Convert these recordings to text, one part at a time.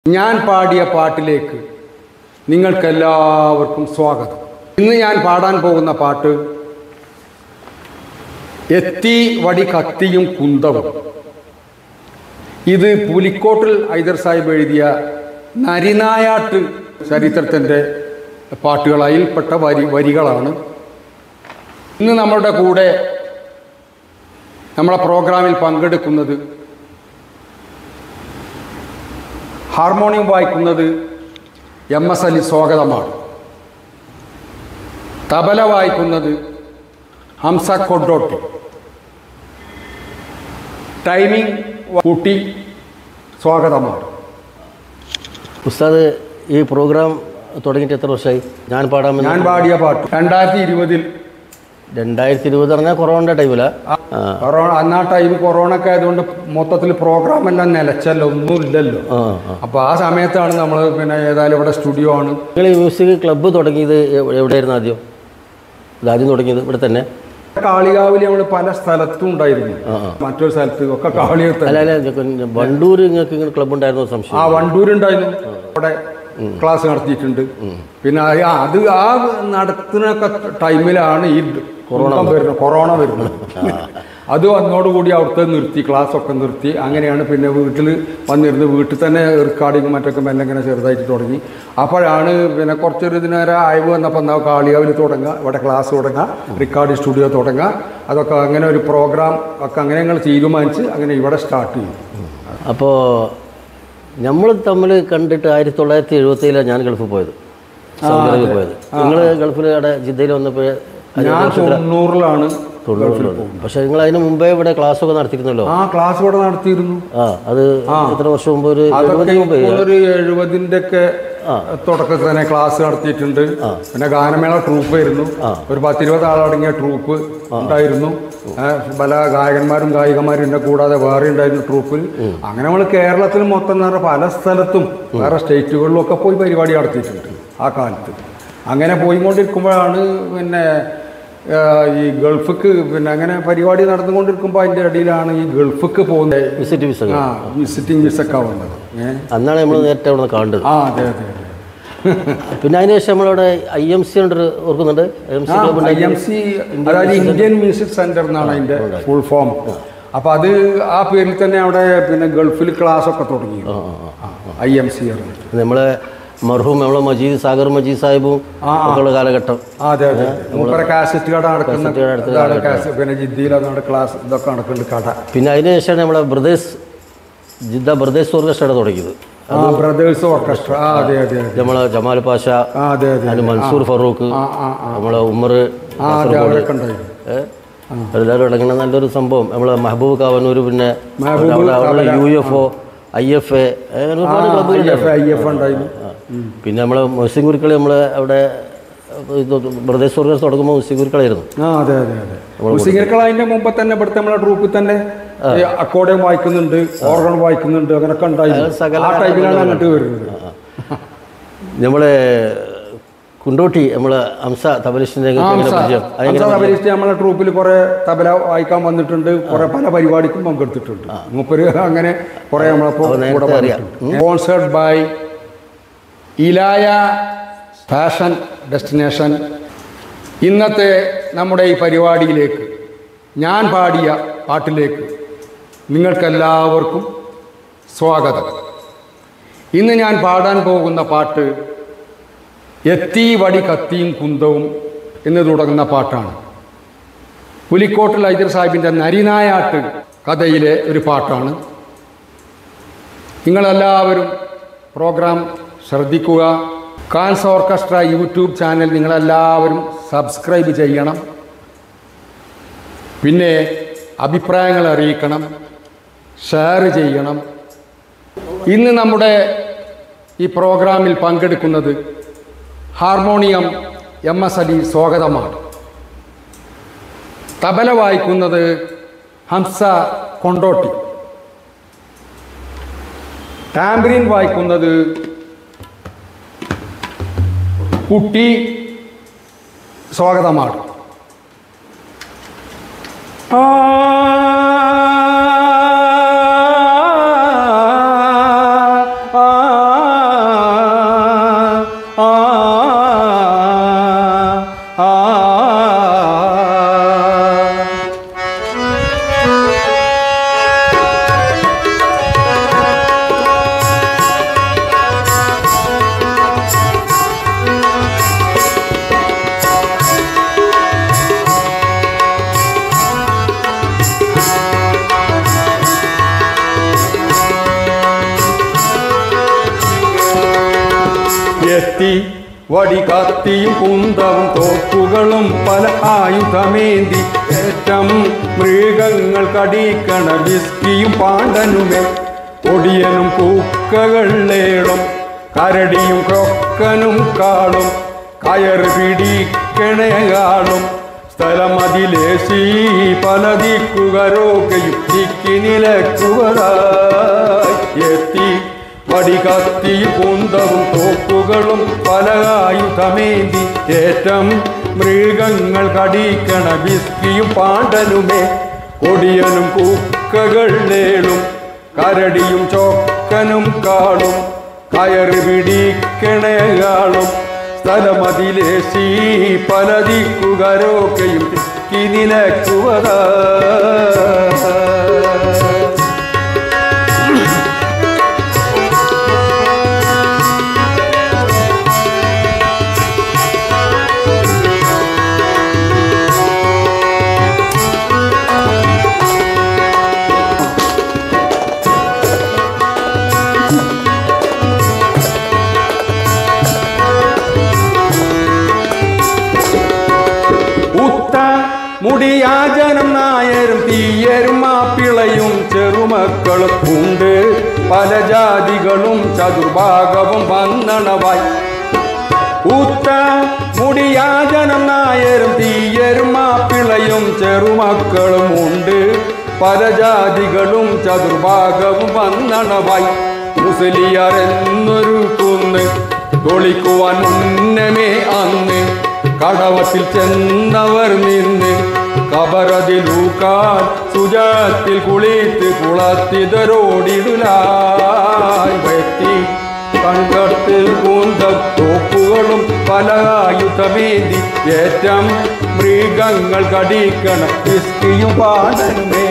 ഞാൻ പാടിയ പാട്ടിലേക്ക് നിങ്ങൾക്കെല്ലാവർക്കും സ്വാഗതം ഇന്ന് ഞാൻ പാടാൻ പോകുന്ന പാട്ട് എത്തി വടി കത്തിയും കുന്തവും ഇത് പുലിക്കോട്ടിൽ ഐദർ സാഹിബ് എഴുതിയ നരിനായാട്ട് ചരിത്രത്തിൻ്റെ പാട്ടുകളായിൽപ്പെട്ട വരി വരികളാണ് ഇന്ന് നമ്മളുടെ കൂടെ നമ്മളെ പ്രോഗ്രാമിൽ പങ്കെടുക്കുന്നത് ഹാർമോണിയം വായിക്കുന്നത് എം എസ് അലി സ്വാഗതമാണ് തബല വായിക്കുന്നത് ഹംസ കൊണ്ടോട്ടി ടൈമിംഗ് കൂട്ടി സ്വാഗതമാണ് ഉസ്താദ് ഈ പ്രോഗ്രാം തുടങ്ങിയിട്ട് എത്ര വർഷമായി ഞാൻ പാടാമെന്ന് ഞാൻ പാടിയ പാട്ട് രണ്ടായിരത്തി ഇരുപതിൽ രണ്ടായിരത്തി ഇരുപത് പറഞ്ഞാൽ കൊറോണ ടൈമിലാ ആ കൊറോണ അന്ന് ആ ടൈം കൊറോണ ഒക്കെ ആയതുകൊണ്ട് മൊത്തത്തിൽ പ്രോഗ്രാം എല്ലാം നിലച്ചല്ലോ ഒന്നുമില്ലല്ലോ ആ ആ അപ്പോൾ ആ സമയത്താണ് നമ്മൾ പിന്നെ ഏതായാലും ഇവിടെ സ്റ്റുഡിയോ ആണ് നിങ്ങൾ ഈ മ്യൂസിക് ക്ലബ്ബ് തുടങ്ങിയത് എവ്- എവിടെയായിരുന്നു ആദ്യം ഇത് ആദ്യം തുടങ്ങിയത് ഇവിടെ തന്നെ കാളികാവിൽ നമ്മൾ പല സ്ഥലത്തും ഉണ്ടായിരുന്നു ആ ആ മറ്റൊരു സ്ഥലത്ത് ഒക്കെ കാളിയത്ത് അല്ല അല്ല ഇത് വണ്ടൂർ നിങ്ങൾക്ക് ഇങ്ങനെ ക്ലബ്ബ് ഉണ്ടായിരുന്നോ സംശയം ആ വണ്ടൂരുണ്ടായിരുന്നു അവിടെ ക്ലാസ് നടത്തിയിട്ടുണ്ട് പിന്നെ അത് ആ- അത് ആ നടത്തുന്നൊക്കെ ടൈമിലാണ് ഈ കൊറോണ വരുന്നത് കൊറോണ വരുന്നത് അത് വന്നോടുകൂടി അവിടുത്തെ നിർത്തി ക്ലാസ് ഒക്കെ നിർത്തി അങ്ങനെയാണ് പിന്നെ വീട്ടിൽ വന്നിരുന്ന് വീട്ടിൽ തന്നെ റെക്കോർഡിങ് മറ്റൊക്കെ മെല്ലെ ഇങ്ങനെ ചെറുതായിട്ട് തുടങ്ങി അപ്പോഴാണ് പിന്നെ കുറച്ചൊരു ഇതിനേരം അയവ് വന്നപ്പോൾ എന്നാൽ കാളിയാവിൽ തുടങ്ങുക ഇവിടെ ക്ലാസ് തുടങ്ങുക റെക്കോർഡിംഗ് സ്റ്റുഡിയോ തുടങ്ങുക അതൊക്കെ അങ്ങനെ ഒരു പ്രോഗ്രാം ഒക്കെ അങ്ങനെ ഞങ്ങൾ തീരുമാനിച്ച് അങ്ങനെ ഇവിടെ സ്റ്റാർട്ട് ചെയ്തു അപ്പോൾ നമ്മൾ തമ്മിൽ കണ്ടിട്ട് ആയിരത്തി തൊള്ളായിരത്തി എഴുപത്തിയിലാണ് ഞാൻ ഗൾഫിൽ പോയത് സൗദി അറേബ്യ പോയത് നിങ്ങൾ ഗൾഫിൽ അവിടെ ജിദ്ദയിൽ വന്നപ്പോൾ ഞാൻ തൊണ്ണൂറിലാണ് തൊണ്ണൂറിൽ വന്നു പക്ഷേ നിങ്ങൾ അതിന് മുമ്പേ ഇവിടെ ക്ലാസ് ഒക്കെ നടത്തിയിരുന്നല്ലോ ആ ക്ലാസ് ഇവിടെ നടത്തിയിരുന്നു ആ അത് എത്ര വർഷം മുമ്പ് ഒരു അതൊക്കെ എഴുപതിന് മുമ്പ് ഇപ്പോൾ ഒരു എഴുപതിൻ്റെ ഒക്കെ തുടക്കത്തിൽ തന്നെ ക്ലാസ് നടത്തിയിട്ടുണ്ട് പിന്നെ ഗാനമേള ട്രൂപ്പ് ആയിരുന്നു ഒരു പത്തിരുപത് ആളടങ്ങിയ ട്രൂപ്പ് ഉണ്ടായിരുന്നു ഏ, പല ഗായകന്മാരും ഗായികമാരും എന്നെ കൂടാതെ വേറെ ഉണ്ടായിരുന്നു ട്രൂപ്പിൽ അങ്ങനെ നമ്മൾ കേരളത്തിൽ മൊത്തം എന്ന് പറഞ്ഞാൽ പല സ്ഥലത്തും വേറെ സ്റ്റേറ്റുകളിലും ഒക്കെ പോയി പരിപാടി നടത്തിയിട്ടുണ്ട് ആ കാലത്ത് അങ്ങനെ പോയിക്കൊണ്ടിരിക്കുമ്പോഴാണ് പിന്നെ ആ, ഈ ഗൾഫിക്ക് പിന്നെ അങ്ങനെ പരിപാടി നടന്നുകൊണ്ടിരിക്കുമ്പോൾ അതിൻ്റെ ഇടയിലാണ് ഈ ഗൾഫിക്ക് പോകുന്നത് വിസിറ്റ് വിസ ആ വിസിറ്റിംഗ് വിസൊക്കെ വന്നത് ഏ അന്നാണ് നമ്മൾ നേരത്തെ അവിടെ നിന്ന് കാണുന്നത് ആ അതെ അതെ അതെ പിന്നെ അതിന് ശേഷം നമ്മളവിടെ ഐ എം സി ഉണ്ട് ഓർക്കുന്നുണ്ട് I M C club I M C അതായത് ഇന്ത്യൻ മ്യൂസിക് സെന്റർ എന്നാണ് അതിന്റെ ഫുൾ ഫോം അപ്പൊ അത് ആ പേരിൽ തന്നെ അവിടെ പിന്നെ ഗൾഫിൽ ക്ലാസ് ഒക്കെ തുടങ്ങി ഐ എം സി നമ്മളെ മർഹൂം നമ്മളെ മജീദ് സാഗർ മജീദ് സാഹിബും ഒക്കെയുള്ള കാലഘട്ടം അതെ അതെ മൂപ്പര കാസറ്റ് കട നടക്കുന്ന കാസറ്റ് കട അടുത്ത ഇതാണ് കാസറ്റ് പിന്നെ ജിദ്ദയിൽ അതാണ് ക്ലാസ് ഇതൊക്കെ നടക്കുന്നുണ്ട് കട പിന്നെ അതിന് ശേഷമാണ് നമ്മളെ ബ്രദേഴ്സ് ജിദ്ദ ബ്രദേഴ്സ് ഓർക്കസ്ട്ര തുടങ്ങിയത് ആ ബ്രദേഴ്സ് ഓർക്കസ്ട്ര ആ അതെ അതെ അതെ നമ്മളെ ജമാൽ പാഷ ആ അതെ അതെ അതിന് മൻസൂർ ഫറൂഖ് ആ ആ ആ നമ്മളെ ഉമർ ആ അതെ അവരൊക്കെ ഉണ്ടായിരുന്നു എല്ലാവരും അടങ്ങുന്ന നല്ലൊരു സംഭവം നമ്മളെ മെഹബൂബ് കാവന്നൂർ പിന്നെ മെഹബൂബ് അവിടെ അവിടെ U F O I F A അങ്ങനെ ഒരുപാട് ക്ലബ്ബുകളുണ്ട് ഐ എഫ് ഉണ്ടായിരുന്നു പിന്നെ നമ്മളെ മുസ്ലിം ഗുരുക്കൾ നമ്മളെ അവിടെ ഇത് ബ്രദേഴ്സ് ഓർഗൻസ് തുടങ്ങുമ്പോൾ മുസ്ലിം ഗുരുക്കളായിരുന്നു ആ അതെ അതെ അതെ മുസ്ലിങ്ങൾ അതിന്റെ മുമ്പ് തന്നെ ഇവിടുത്തെ നമ്മളെ ട്രൂപ്പിൽ തന്നെ അക്കോർഡിയം വായിക്കുന്നുണ്ട് ഓർഗൺ വായിക്കുന്നുണ്ട് അങ്ങനെയൊക്കെ ഉണ്ടായിരുന്നു സകല ആ ടൈമിലാണ് അങ്ങോട്ട് വരുന്നത് നമ്മളെ കുണ്ടോട്ടി നമ്മളെ ഹംസ തബലിസ്റ്റിൻ്റെ പരിചയം ഹംസ തബലിസ്റ്റ് നമ്മളെ ട്രൂപ്പിൽ കുറെ തബല വായിക്കാൻ വന്നിട്ടുണ്ട് കുറെ പല പരിപാടിക്കും പങ്കെടുത്തിട്ടുണ്ട് മൂപ്പര് അങ്ങനെ കുറെ നമ്മളപ്പോ കൂടെ sponsored by Ilaya fashion destination ഇന്നത്തെ നമ്മുടെ ഈ പരിപാടിയിലേക്ക് ഞാൻ പാടിയ പാട്ടിലേക്ക് നിങ്ങൾക്കെല്ലാവർക്കും സ്വാഗതം ഇന്ന് ഞാൻ പാടാൻ പോകുന്ന പാട്ട് എത്തി വടി കത്തിയും കുന്തവും എന്ന് തുടങ്ങുന്ന പാട്ടാണ് പുലിക്കോട്ടിൽ ഐദർ സാഹിബിൻ്റെ നരിനായാട്ട് കഥയിലെ ഒരു പാട്ടാണ് നിങ്ങളെല്ലാവരും പ്രോഗ്രാം ശ്രദ്ധിക്കുക കാൻസ് ഓർക്കസ്ട്ര യൂട്യൂബ് ചാനൽ നിങ്ങളെല്ലാവരും സബ്സ്ക്രൈബ് ചെയ്യണം പിന്നെ അഭിപ്രായങ്ങൾ അറിയിക്കണം ഷെയർ ചെയ്യണം ഇന്ന് നമ്മുടെ ഈ പ്രോഗ്രാമിൽ പങ്കെടുക്കുന്നത് ഹാർമോണിയം എം എസ് അലി സ്വാഗതമാണ് തബല വായിക്കുന്നത് ഹംസ കൊണ്ടോട്ടി ടാംബ്രീൻ വായിക്കുന്നത് കുട്ടി സ്വാഗതമാണ് ആ ആ എത്തി വടികത്തിയും കുന്തവും തോക്കുകളും പല ആയുധമേന്തി ഏറ്റം മൃഗങ്ങൾ കടിക്കണ വിസ്കിയും പാണ്ടനുമേ കൊടിയനും പൂക്കകളേളും കരടിയും കൊക്കനും കാളും കയർ പിടിക്കണയാളും സ്ഥലമതിലേശി പല ദിക്കുകരോക്കെയും ദിക്കിനിലക്കുവതായി എത്തി വടികത്തി കുന്തവും തോക്കുകളും പല ആയുധമേന്തി ഏറ്റം മൃഗങ്ങൾ കടിക്കണ വിസ്കിയും പാണ്ടനുമേ കൊടിയനും കൂക്കകളേളും കരടിയും ചോക്കനും കാളും കയറ് പിടിക്കണയാളും സ്ഥലമതിലേശി പല ദിക്കുകരോക്കെയും തിക്കി നിലക്കുവതാ ഉത്ത മുടിയാജനം നായരും തീയരും മാപ്പിളയും ചെറുമക്കളും ഉണ്ട് പല ജാതികളും ചതുർഭാഗവും വന്നണവായി ഉത്ത മുടിയാജനം നായരും തീയരും മാപ്പിളയും ചെറുമക്കളും ഉണ്ട് പല ജാതികളും ചതുർഭാഗവും വന്നണവായി മുസ്ലിയർ എന്നൊരു കുന്ന് തൊളിക്കുവാൻ മുന്നമേ അന്ന് കടവത്തിൽ ചെന്നവർ നിന്ന് കബറതിലൂക്കാൻ സുജാത്തിൽ കുളിത്ത് കുളത്തിതരോടിടുലായി വെത്തി കണ്ടത്ത് കൂന്തം തോക്കുകളും പല ആയുധമേന്തി ഏറ്റം മൃഗങ്ങൾ കടിക്കണ വിസ്കിയും പാടനുമേ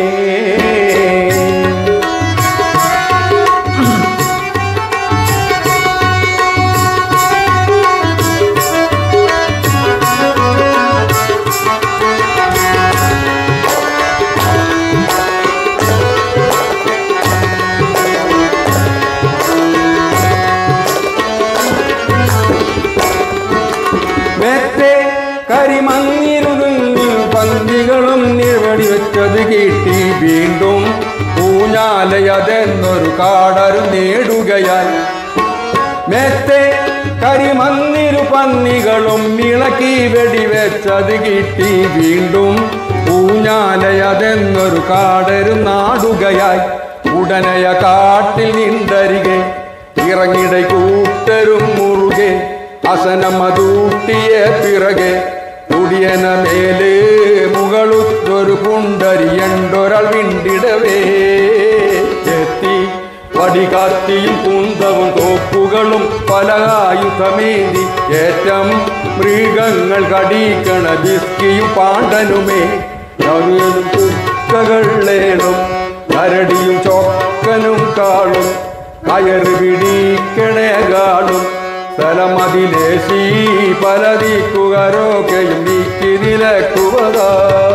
നേരത്തെ കരിമങ്ങിരുന്നിൽ പന്തികളും നിർവടി വെച്ചത് കിട്ടി വീണ്ടും ഊഞ്ഞാലയതെന്നൊരു കാടരു നേടുകയായി മേത്തെ കരിമന്നിരു പന്നികളും ഇളക്കി വെടിവെച്ചത് കിട്ടി വീണ്ടും ഊഞ്ഞാലയതെന്നൊരു കാടരു നാടുകയായി ഉടനെയ കാട്ടിൽ നിണ്ടരികെ ഇറങ്ങിട കൂട്ടരും മുറുകെ അസനമതൂട്ടിയ പിറകെ കുടിയന മേല് മുകളുത്തൊരു പുണ്ടരിയണ്ടൊരാൾ വിണ്ടിടവേ എത്തി വടികാത്തിയും കുന്തവും തോക്കുകളും പല ആയുധമേന്തി ഏറ്റം മൃഗങ്ങൾ കടിക്കണ ബിസ്കിയും പാണ്ടനുമേ കവിയനും കുക്കകളേളും കരടിയും ചോക്കനും കാളും കയറ് പിടിക്കണേകാളും സ്ഥലമതിലേശി പല ദിക്കുകരോക്കെയും നീക്കി നിലക്കുവതാ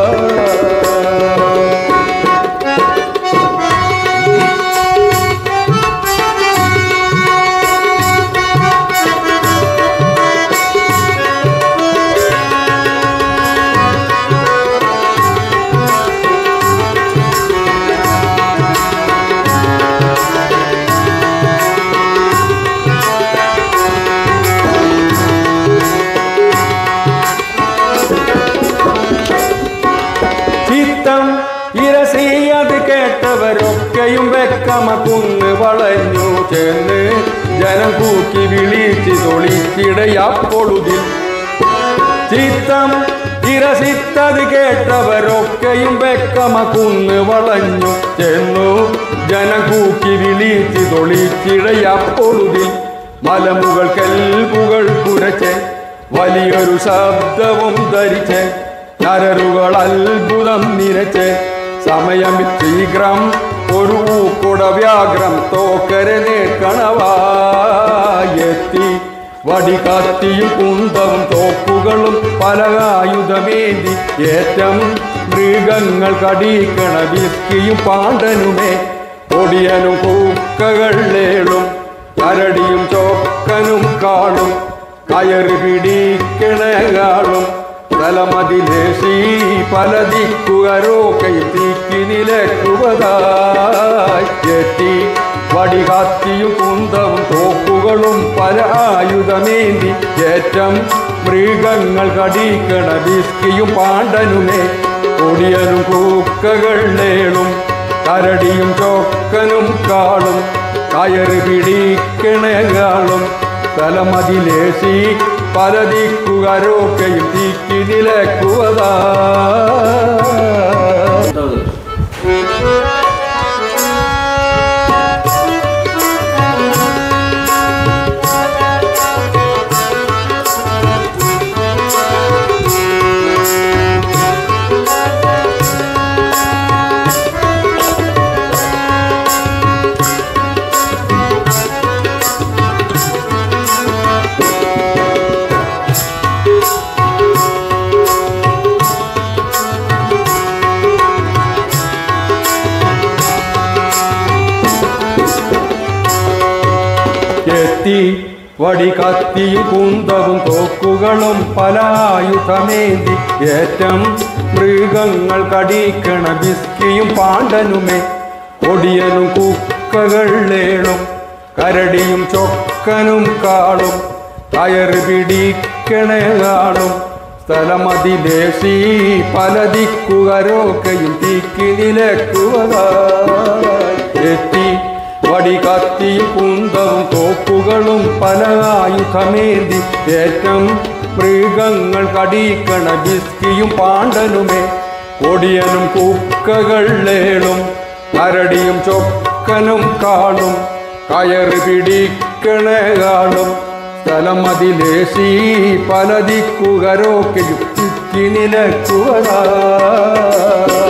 ചിത്തം ഇരസീയത് കേട്ടവരൊക്കെയും വെക്കമ കുന്ന് വളഞ്ഞു ചെന്ന് ജനം കൂക്കി വിളിച്ച് തൊളിച്ചിടയപ്പൊളുതിൽ ചിത്തം ഇരസിത്തത് കേട്ടവരൊക്കെയും വെക്കമ കുന്ന് വളഞ്ഞു ചെന്നു ജനം കൂക്കി വിളിച്ച് തൊളിച്ചിടയപ്പൊളുതിൽ മലമുകൾ കെൽപ്പുകൾ കുരച്ച് വലിയൊരു ശബ്ദവും ധരിച്ച് നരരുകൾ അത്ഭുതം നിരച്ച് സമയം ശീഘ്രം ഒരു ഊക്കുട വ്യാഗ്രം തോക്കരെ നേക്കണവായെത്തി വടികത്തിയും കുന്തവും തോക്കുകളും പല ആയുധമേന്തി ഏറ്റം മൃഗങ്ങൾ കടിക്കണ വിസ്കിയും പാണ്ടനുമേ കൊടിയനും കൂക്കകളേളും കരടിയും ചോക്കനും കാളും കയറി പിടിക്കണകാളും തലമതിലേശി പല ദിക്കുകരോക്കയും തീക്കി നിലക്കുവതായി എത്തി വടികാത്തിയും കുന്തവും തോക്കുകളും പല ആയുധമേന്തി ഏറ്റം മൃഗങ്ങൾ കടിക്കണ ബിസ്കിയും പാണ്ടനുമേ കൊടിയനും കൂക്കകൾ നേളും കരടിയും ചോക്കനും കാളും കയറി പിടിക്കണകാളും തലമതിലേശി പല ദിക്കുകരോക്കയും തീക്കി നിലക്കുവതാ എത്തി വടി കത്തിയും കുന്തവും തോക്കുകളും പല ആയുധമേന്തി ഏറ്റം മൃഗങ്ങൾ കടിക്കണ ബിസ്കിയും പാണ്ടനുമേ കൊടിയനും കുക്കകൾ ഏളും കരടിയും ചൊക്കനും കാളും കയറ് പിടിക്കണകാളും സ്ഥലമതിലേശി പല ദിക്കുകരോക്കയും തീക്കി നിലക്കുവതായി എത്തി വടി കത്തിയും കുന്തവും തോക്കുകളും പല ആയുധമേന്തി ഏറ്റം മൃഗങ്ങൾ കടിക്കണ ബിസ്കിയും പാണ്ടനുമേ കൊടിയനും കുക്കകൾ ഏളും കരടിയും ചൊക്കനും കാളും കയറി പിടിക്കണകാളും സ്ഥലമതിലേശി പല ദിക്കുകരോക്കയും തിക്കി നിലക്കുവതാ